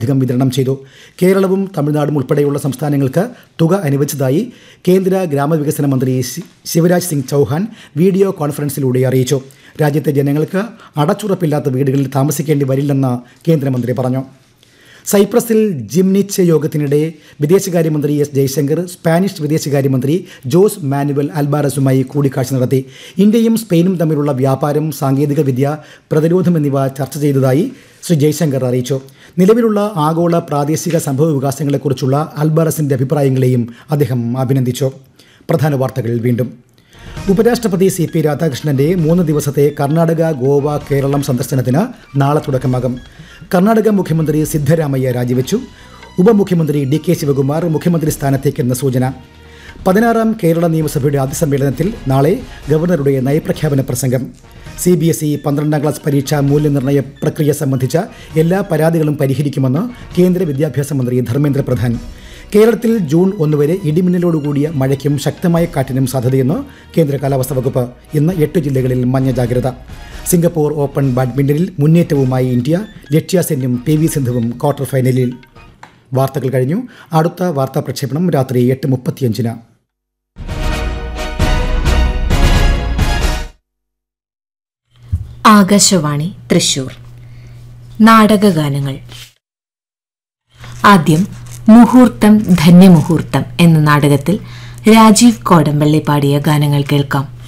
അധികം വിതരണം ചെയ്തു കേരളവും തമിഴ്നാടും ഉൾപ്പെടെയുള്ള സംസ്ഥാനങ്ങൾക്ക് തുക അനുവദിച്ചതായി കേന്ദ്ര ഗ്രാമവികസന മന്ത്രി ശി- ശിവരാജ് സിംഗ് ചൌഹാൻ വീഡിയോ കോൺഫറൻസിലൂടെ അറിയിച്ചു രാജ്യത്തെ ജനങ്ങൾക്ക് അടച്ചുറപ്പില്ലാത്ത വീടുകളിൽ താമസിക്കേണ്ടി വരില്ലെന്ന് കേന്ദ്രമന്ത്രി പറഞ്ഞു സൈപ്രസിൽ ജിംനിച്ച് യോഗത്തിനിടെ വിദേശകാര്യമന്ത്രി എസ് ജയശങ്കർ സ്പാനിഷ് വിദേശകാര്യമന്ത്രി ജോസ് മാനുവൽ അൽബാറസുമായി കൂടിക്കാഴ്ച നടത്തി ഇന്ത്യയും സ്പെയിനും തമ്മിലുള്ള വ്യാപാരം സാങ്കേതികവിദ്യ പ്രതിരോധം എന്നിവ ചർച്ച ചെയ്തതായി ശ്രീ ജയശങ്കർ അറിയിച്ചു നിലവിലുള്ള ആഗോള പ്രാദേശിക സംഭവ വികാസങ്ങളെക്കുറിച്ചുള്ള അൽബാറസിന്റെ അഭിപ്രായങ്ങളെയും അദ്ദേഹം അഭിനന്ദിച്ചു പ്രധാന വാർത്തകൾ വീണ്ടും ഉപരാഷ്ട്രപതി സി പി രാധാകൃഷ്ണന്റെ മൂന്ന് ദിവസത്തെ കർണാടക ഗോവ കേരളം സന്ദർശനത്തിന് നാളെ തുടക്കമാകും കർണാടക മുഖ്യമന്ത്രി സിദ്ധരാമയ്യ രാജിവെച്ചു ഉപമുഖ്യമന്ത്രി ഡി കെ ശിവകുമാർ മുഖ്യമന്ത്രി സ്ഥാനത്തേക്കെന്ന സൂചന പതിനാറാം കേരള നിയമസഭയുടെ ആദ്യ സമ്മേളനത്തിൽ നാളെ ഗവർണറുടെ നയപ്രഖ്യാപന പ്രസംഗം സി ബി എസ് ഇ പന്ത്രണ്ടാം ക്ലാസ് പരീക്ഷാ മൂല്യനിർണ്ണയ പ്രക്രിയ സംബന്ധിച്ച എല്ലാ പരാതികളും പരിഹരിക്കുമെന്ന് കേന്ദ്ര വിദ്യാഭ്യാസ മന്ത്രി ധർമ്മേന്ദ്ര പ്രധാൻ കേരളത്തിൽ ജൂൺ ഒന്ന് വരെ ഇടിമിന്നലോടുകൂടിയ മഴയ്ക്കും ശക്തമായ കാറ്റിനും സാധ്യതയെന്ന് കേന്ദ്ര കാലാവസ്ഥാ വകുപ്പ് ഇന്ന് എട്ട് ജില്ലകളിൽ മഞ്ഞ ജാഗ്രത സിംഗപ്പൂർ ഓപ്പൺ ബാഡ്മിന്റണിൽ മുന്നേറ്റവുമായി ഇന്ത്യ ലക്ഷ്യ സെന്നും പി വി സിന്ധുവും ക്വാർട്ടർ ഫൈനലിൽ വാർത്തകൾ കഴിഞ്ഞു അടുത്ത വാർത്താ പ്രക്ഷേപണം രാത്രി എട്ട് മുപ്പത്തിയഞ്ചിന് ആകാശവാണി തൃശൂർ നാടകഗാനങ്ങൾ ആദ്യം മുഹൂർത്തം ധന്യമുഹൂർത്തം എന്ന നാടകത്തിൽ രാജീവ് കോടമ്പള്ളി പാടിയ ഗാനങ്ങൾ കേൾക്കാം